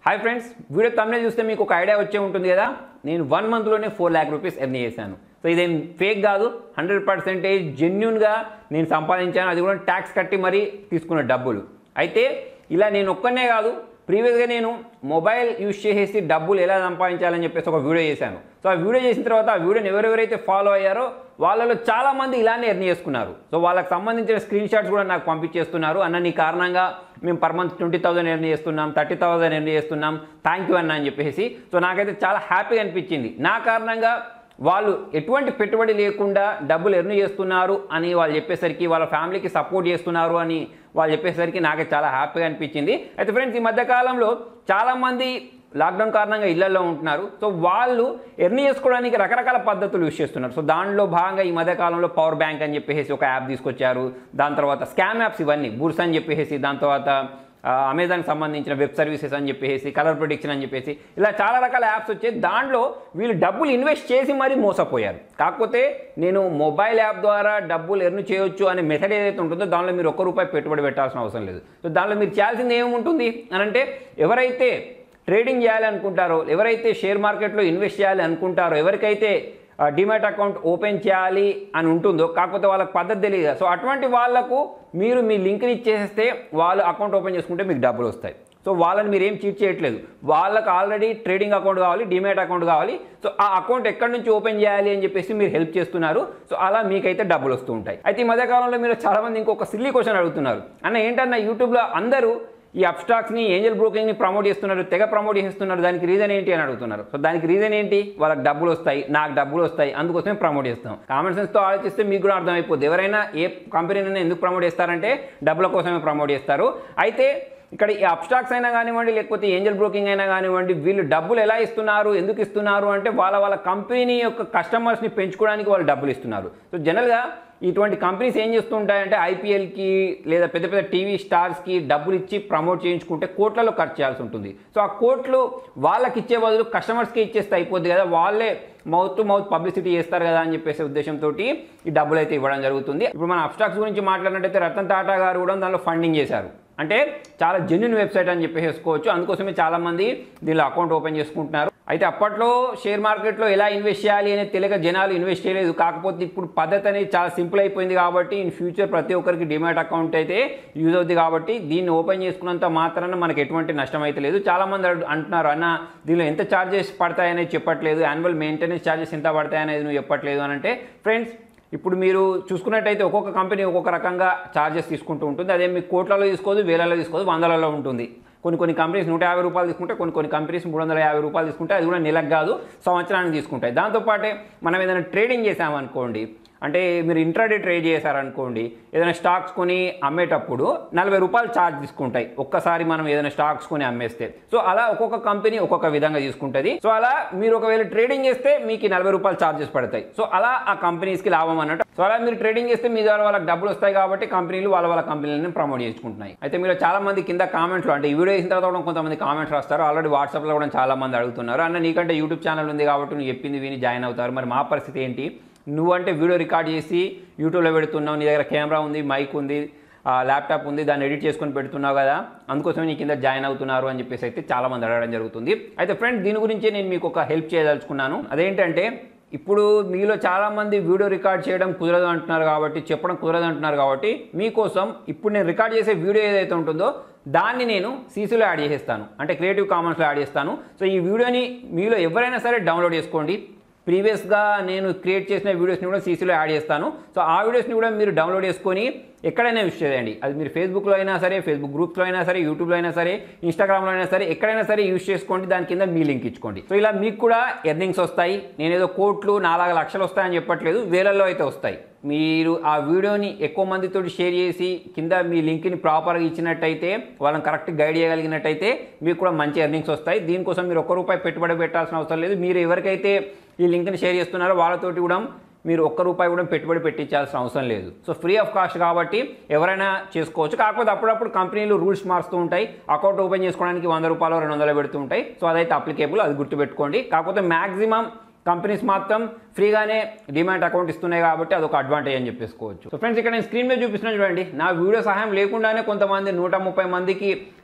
hi friends video తమిళ చూస్తే మీకు ఒక ఐడియా వచ్చే ఉంటుంది కదా నేను వన్ మంత్లోనే ఫోర్ ల్యాక్ రూపీస్ ఎర్న్ చేశాను సో ఇదేం ఫేక్ కాదు హండ్రెడ్ పర్సెంటేజ్ జెన్యున్గా నేను సంపాదించాను అది కూడా ట్యాక్స్ కట్టి మరీ తీసుకున్న డబ్బులు అయితే ఇలా నేను ఒక్కనే కాదు ప్రీవియస్గా నేను మొబైల్ యూజ్ చేసేసి డబ్బులు ఎలా సంపాదించాలని చెప్పేసి ఒక వీడియో చేశాను సో ఆ వీడియో చేసిన తర్వాత ఆ వీడియోని ఎవరెవరైతే ఫాలో అయ్యారో వాళ్ళలో చాలామంది ఇలానే ఎర్న్ చేసుకున్నారు సో వాళ్ళకి సంబంధించిన స్క్రీన్ షాట్స్ కూడా నాకు పంపించేస్తున్నారు అన్న నీ కారణంగా మేము per month twenty thousand earn చేస్తున్నాం థర్టీ థౌసండ్ ఎర్న్ చేస్తున్నాం థ్యాంక్ యూ అన్న అని చెప్పేసి సో నాకైతే చాలా హ్యాపీగా అనిపించింది నా కారణంగా వాళ్ళు ఎటువంటి పెట్టుబడి లేకుండా డబ్బులు ఎర్న్ చేస్తున్నారు అని వాళ్ళు చెప్పేసరికి వాళ్ళ ఫ్యామిలీకి సపోర్ట్ చేస్తున్నారు అని వాళ్ళు చెప్పేసరికి నాకే చాలా హ్యాపీగా అనిపించింది అయితే ఫ్రెండ్స్ ఈ మధ్య కాలంలో చాలామంది లాక్డౌన్ కారణంగా ఇళ్లలో ఉంటున్నారు సో వాళ్ళు ఎర్న్ చేసుకోవడానికి రకరకాల పద్ధతులు యూస్ చేస్తున్నారు సో దానిలో భాగంగా ఈ మధ్య కాలంలో పవర్ బ్యాంక్ అని చెప్పేసి ఒక యాప్ తీసుకొచ్చారు దాని తర్వాత స్కామ్ యాప్స్ ఇవన్నీ బుర్స్ అని చెప్పేసి దాని తర్వాత అమెజాన్కి సంబంధించిన వెబ్ సర్వీసెస్ అని చెప్పేసి కలర్ ప్రొడిక్షన్ అని చెప్పేసి ఇలా చాలా రకాల యాప్స్ వచ్చాయి దాంట్లో వీళ్ళు డబ్బులు ఇన్వెస్ట్ చేసి మరీ మోసపోయారు కాకపోతే నేను మొబైల్ యాప్ ద్వారా డబ్బులు ఎర్న్ చేయొచ్చు అనే మెథడ్ ఏదైతే ఉంటుందో దానిలో మీరు ఒక్క రూపాయి పెట్టుబడి పెట్టాల్సిన అవసరం లేదు సో దానిలో మీరు చేయాల్సింది ఏముంటుంది అని అంటే ఎవరైతే ట్రేడింగ్ చేయాలి అనుకుంటారో ఎవరైతే షేర్ మార్కెట్లో ఇన్వెస్ట్ చేయాలి అనుకుంటారో ఎవరికైతే డిమాట్ అకౌంట్ ఓపెన్ చేయాలి అని ఉంటుందో కాకపోతే వాళ్ళకి పద్ధతి తెలియదు సో అటువంటి వాళ్ళకు మీరు మీ లింక్ని ఇచ్చేస్తే వాళ్ళు అకౌంట్ ఓపెన్ చేసుకుంటే మీకు డబ్బులు వస్తాయి సో వాళ్ళని మీరు ఏం చీట్ చేయట్లేదు వాళ్ళకి ఆల్రెడీ ట్రేడింగ్ అకౌంట్ కావాలి డిమాట్ అకౌంట్ కావాలి సో ఆ అకౌంట్ ఎక్కడి నుంచి ఓపెన్ చేయాలి అని చెప్పేసి మీరు హెల్ప్ చేస్తున్నారు సో అలా మీకైతే డబ్బులు వస్తూ ఉంటాయి అయితే ఈ మధ్యకాలంలో మీరు చాలామంది ఇంకొక సిల్లీ క్వశ్చన్ అడుగుతున్నారు అన్న ఏంటన్నా యూట్యూబ్లో అందరూ ఈ అబ్స్టాక్స్ని ఏంజల్ బ్రోకింగ్ని ప్రమోట్ చేస్తున్నారు తెగ ప్రమోట్ చేస్తున్నారు దానికి రీజన్ ఏంటి అని అడుగుతున్నారు సో దానికి రీజన్ ఏంటి వాళ్ళకి డబ్బులు వస్తాయి నాకు డబ్బులు వస్తాయి అందుకోసమే ప్రమోట్ చేస్తాం కామన్ సెన్స్తో ఆలోచిస్తే మీకు కూడా అర్థమైపోద్ది ఎవరైనా ఏ కంపెనీనైనా ఎందుకు ప్రమోట్ చేస్తారంటే డబ్బుల కోసమే ప్రమోట్ చేస్తారు అయితే ఇక్కడ ఈ అబ్స్టాక్స్ అయినా కానివ్వండి లేకపోతే ఏంజల్ బ్రోకింగ్ అయినా కానివ్వండి వీళ్ళు డబ్బులు ఎలా ఇస్తున్నారు ఎందుకు ఇస్తున్నారు అంటే వాళ్ళ వాళ్ళ కంపెనీ యొక్క కస్టమర్స్ని పెంచుకోవడానికి వాళ్ళు డబ్బులు ఇస్తున్నారు సో జనరల్గా ఇటువంటి కంపెనీస్ ఏం చేస్తూ ఉంటాయంటే ఐపీఎల్కి లేదా పెద్ద పెద్ద టీవీ స్టార్స్కి డబ్బులు ఇచ్చి ప్రమోట్ చేయించుకుంటే కోట్లలో ఖర్చు చేయాల్సి ఉంటుంది సో ఆ కోట్లు వాళ్ళకి ఇచ్చే బదులు కస్టమర్స్కి ఇచ్చేస్తే అయిపోద్ది కదా వాళ్ళే మౌత్ టు మౌత్ పబ్లిసిటీ చేస్తారు కదా అని చెప్పేసి ఉద్దేశంతో ఈ డబ్బులు అయితే ఇవ్వడం జరుగుతుంది ఇప్పుడు మన అబ్స్టాక్స్ గురించి మాట్లాడినట్టయితే రతన్ టాటా గారు కూడా దానిలో ఫండింగ్ చేశారు అంటే చాలా జెన్యున్ వెబ్సైట్ అని చెప్పేసి వేసుకోవచ్చు అందుకోసమే చాలామంది దీనిలో అకౌంట్ ఓపెన్ చేసుకుంటున్నారు అయితే అప్పట్లో షేర్ మార్కెట్లో ఎలా ఇన్వెస్ట్ చేయాలి అనేది తెలియక జనాలు ఇన్వెస్ట్ చేయలేదు కాకపోతే ఇప్పుడు పద్ధతి అనేది చాలా సింపుల్ అయిపోయింది కాబట్టి ఇన్ ఫ్యూచర్ ప్రతి ఒక్కరికి డిమాట్ అకౌంట్ అయితే యూజ్ అవుతుంది కాబట్టి దీన్ని ఓపెన్ చేసుకున్నంత మాత్రాన మనకి ఎటువంటి నష్టం అయితే లేదు చాలామంది అంటున్నారు అన్న దీనిలో ఎంత ఛార్జెస్ పడతాయనేది చెప్పట్లేదు యాన్యువల్ మెయింటెనెన్స్ ఛార్జెస్ ఎంత పడతాయనేది నువ్వు చెప్పట్లేదు అని అంటే ఫ్రెండ్స్ ఇప్పుడు మీరు చూసుకున్నట్టయితే ఒక్కొక్క కంపెనీ ఒక్కొక్క రకంగా ఛార్జెస్ తీసుకుంటూ ఉంటుంది అదే మీకు కోట్లలో తీసుకోదు వేలలో తీసుకోదు వందలలో ఉంటుంది కొన్ని కొన్ని కంపెనీస్ నూట యాభై రూపాయలు తీసుకుంటే కొన్ని కొన్ని కంపెనీస్ మూడు వందల యాభై రూపాయలు తీసుకుంటే అది కూడా నెలకు కాదు సంవత్సరానికి తీసుకుంటాయి దాంతోపాటే మనం ఏదైనా ట్రేడింగ్ చేసామనుకోండి అంటే మీరు ఇంట్రాడే ట్రేడ్ చేశారనుకోండి ఏదైనా స్టాక్స్ కొని అమ్మేటప్పుడు నలభై రూపాయలు ఛార్జ్ తీసుకుంటాయి ఒక్కసారి మనం ఏదైనా స్టాక్స్ కొని అమ్మేస్తే సో అలా ఒక్కొక్క కంపెనీ ఒక్కొక్క విధంగా తీసుకుంటుంది సో అలా మీరు ఒకవేళ ట్రేడింగ్ చేస్తే మీకు నలభై రూపాయలు ఛార్జెస్ పడతాయి సో అలా ఆ కంపెనీస్కి లాభం అన్నట్టు సో అలా మీరు ట్రేడింగ్ చేస్తే మీ ద్వారా వాళ్ళకి డబ్బులు వస్తాయి కాబట్టి కంపెనీలు వాళ్ళ వాళ్ళ కంపెనీలను ప్రమోట్ చేసుకుంటున్నాయి అయితే మీరు చాలా మంది కింద కామెంట్లు అంటే ఈ వీడియో వేసిన తర్వాత కూడా కొంతమంది కామెంట్స్ రాస్తారు ఆల్రెడీ వాట్సాప్లో కూడా చాలా మంది అడుగుతున్నారు అన్న నీకంటే యూట్యూబ్ ఛానల్ ఉంది కాబట్టి నువ్వు చెప్పింది విని జాయిన్ అవుతారు మరి మా పరిస్థితి ఏంటి నువ్వంటే వీడియో రికార్డ్ చేసి యూట్యూబ్లో పెడుతున్నావు నీ దగ్గర కెమెరా ఉంది మైక్ ఉంది ల్యాప్టాప్ ఉంది దాన్ని ఎడిట్ చేసుకొని పెడుతున్నావు కదా అందుకోసమే నీ కింద జాయిన్ అవుతున్నారు అని చెప్పేసి అయితే చాలామంది అడగడం జరుగుతుంది అయితే ఫ్రెండ్స్ దీని గురించి నేను మీకు ఒక హెల్ప్ చేయదలుచుకున్నాను అదేంటంటే ఇప్పుడు మీలో చాలామంది వీడియో రికార్డ్ చేయడం కుదరదు అంటున్నారు కాబట్టి చెప్పడం కుదరదు అంటున్నారు కాబట్టి మీకోసం ఇప్పుడు నేను రికార్డ్ చేసే వీడియో ఏదైతే ఉంటుందో దాన్ని నేను సీసీలో యాడ్ చేసేస్తాను అంటే క్రియేటివ్ కామన్స్లో యాడ్ చేస్తాను సో ఈ వీడియోని మీలో ఎవరైనా సరే డౌన్లోడ్ చేసుకోండి ప్రీవియస్గా నేను క్రియేట్ చేసిన వీడియోస్ని కూడా సీసీలో యాడ్ చేస్తాను సో ఆ వీడియోస్ని కూడా మీరు డౌన్లోడ్ చేసుకొని ఎక్కడైనా యూస్ చేయండి అది మీరు ఫేస్బుక్లో అయినా సరే ఫేస్బుక్ గ్రూప్స్లో అయినా సరే యూట్యూబ్లో అయినా సరే ఇన్స్టాగ్రామ్లో అయినా సరే ఎక్కడైనా సరే యూస్ చేసుకోండి దాని కింద మీ లింక్ ఇచ్చుకోండి సో ఇలా మీకు కూడా ఎర్నింగ్స్ వస్తాయి నేను ఏదో కోట్లు నాలుగు లక్షలు వస్తాయని చెప్పట్లేదు వేలల్లో అయితే వస్తాయి మీరు ఆ వీడియోని ఎక్కువ మందితో షేర్ చేసి కింద మీ లింక్ని ప్రాపర్గా ఇచ్చినట్టయితే వాళ్ళని కరెక్ట్ గైడ్ చేయగలిగినట్టయితే మీకు కూడా మంచి ఎర్నింగ్స్ వస్తాయి దీనికోసం మీరు ఒక్క రూపాయి పెట్టుబడి పెట్టాల్సిన అవసరం లేదు మీరు ఎవరికైతే ఈ లింక్ని షేర్ చేస్తున్నారో వాళ్ళతోటి కూడా మీరు ఒక్క రూపాయి కూడా పెట్టుబడి పెట్టించాల్సిన అవసరం లేదు సో ఫ్రీ ఆఫ్ కాస్ట్ కాబట్టి ఎవరైనా చేసుకోవచ్చు కాకపోతే అప్పుడప్పుడు కంపెనీలు రూల్స్ మారుస్తూ ఉంటాయి అకౌంట్ ఓపెన్ చేసుకోవడానికి వంద రూపాయలు రెండు వందలు పెడుతూ ఉంటాయి సో అదైతే అప్లికేబుల్ అది గుర్తుపెట్టుకోండి కాకపోతే మ్యాక్సిమం కంపెనీస్ మాత్రం ఫ్రీగానే డిమాట్ అకౌంట్ ఇస్తున్నాయి కాబట్టి అదొక అడ్వాంటేజ్ అని చెప్పేసుకోవచ్చు సో ఫ్రెండ్స్ ఇక్కడ నేను స్క్రీన్ మీద చూపిస్తున్నాను చూడండి నా వీడియో సహాయం లేకుండానే కొంతమంది నూట ముప్పై మందికి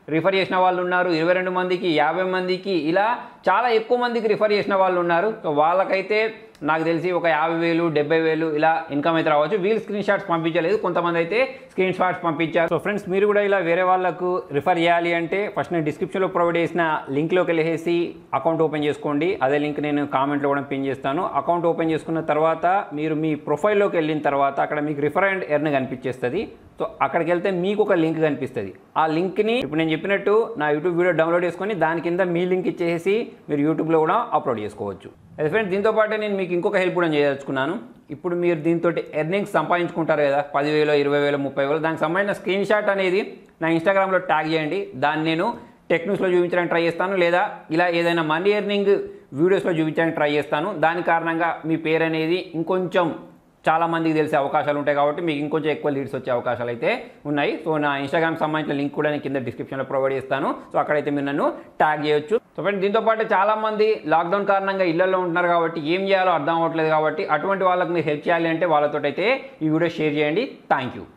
రిఫర్ చేసిన వాళ్ళు ఉన్నారు ఇరవై రెండు మందికి యాభై మందికి ఇలా చాలా ఎక్కువ మందికి రిఫర్ చేసిన వాళ్ళు ఉన్నారు సో వాళ్ళకైతే నాకు తెలిసి ఒక యాభై వేలు డెబ్బై వేలు ఇలా ఇన్కమ్ అయితే రావచ్చు వీళ్ళు స్క్రీన్ షాట్స్ పంపించలేదు కొంతమంది అయితే స్క్రీన్ షాట్స్ పంపించారు సో ఫ్రెండ్స్ మీరు కూడా ఇలా వేరే వాళ్ళకు రిఫర్ చేయాలి అంటే ఫస్ట్ నేను డిస్క్రిప్షన్లో ప్రొవైడ్ చేసిన లింక్లోకి వెళ్ళేసి అకౌంట్ ఓపెన్ చేసుకోండి అదే లింక్ నేను కామెంట్లో కూడా పిన్ చేస్తాను అకౌంట్ ఓపెన్ చేసుకున్న తర్వాత మీరు మీ ప్రొఫైల్లోకి వెళ్ళిన తర్వాత అక్కడ మీకు రిఫర్ అండ్ ఎర్న్ కనిపించేస్తుంది సో అక్కడికి వెళ్తే మీకు ఒక లింక్ కనిపిస్తుంది ఆ లింక్ని ఇప్పుడు నేను చెప్పినట్టు నా యూట్యూబ్ వీడియో డౌన్లోడ్ చేసుకొని దాని కింద మీ లింక్ ఇచ్చేసి మీరు యూట్యూబ్లో కూడా అప్లోడ్ చేసుకోవచ్చు అయితే ఫ్రెండ్స్ దీంతో పాటు నేను మీకు ఇంకొక హెల్ప్ కూడా చేయదలుచుకున్నాను ఇప్పుడు మీరు దీంతో ఎర్నింగ్స్ సంపాదించుకుంటారు కదా పదివేలు ఇరవై వేలు ముప్పై వేలు దానికి సంబంధించిన స్క్రీన్ షాట్ అనేది నా ఇన్స్టాగ్రామ్లో ట్యాగ్ చేయండి దాన్ని నేను టెక్నిక్స్లో చూపించడానికి ట్రై చేస్తాను లేదా ఇలా ఏదైనా మనీ ఎర్నింగ్ వీడియోస్లో చూపించడానికి ట్రై చేస్తాను దాని కారణంగా మీ పేరు అనేది ఇంకొంచెం చాలా మందికి తెలిసే అవకాశాలు ఉంటాయి కాబట్టి మీకు ఇంకొంచెం ఎక్కువ లీడ్స్ వచ్చే అవకాశాలు అయితే ఉన్నాయి సో నా ఇన్స్టాగ్రామ్ సంబంధించిన లింక్ కూడా నేను కింద డిస్క్రిప్షన్లో ప్రొవైడ్ చేస్తాను సో అక్కడైతే మీరు నన్ను ట్యాగ్ చేయొచ్చు సో ఫ్రెండ్ దీంతో పాటు చాలా మంది లాక్డౌన్ కారణంగా ఇళ్లలో ఉంటున్నారు కాబట్టి ఏం చేయాలో అర్థం అవ్వట్లేదు కాబట్టి అటువంటి వాళ్ళకి మీరు హెల్ప్ చేయాలి అంటే వాళ్ళతో అయితే ఈ వీడియో షేర్ చేయండి థ్యాంక్ యూ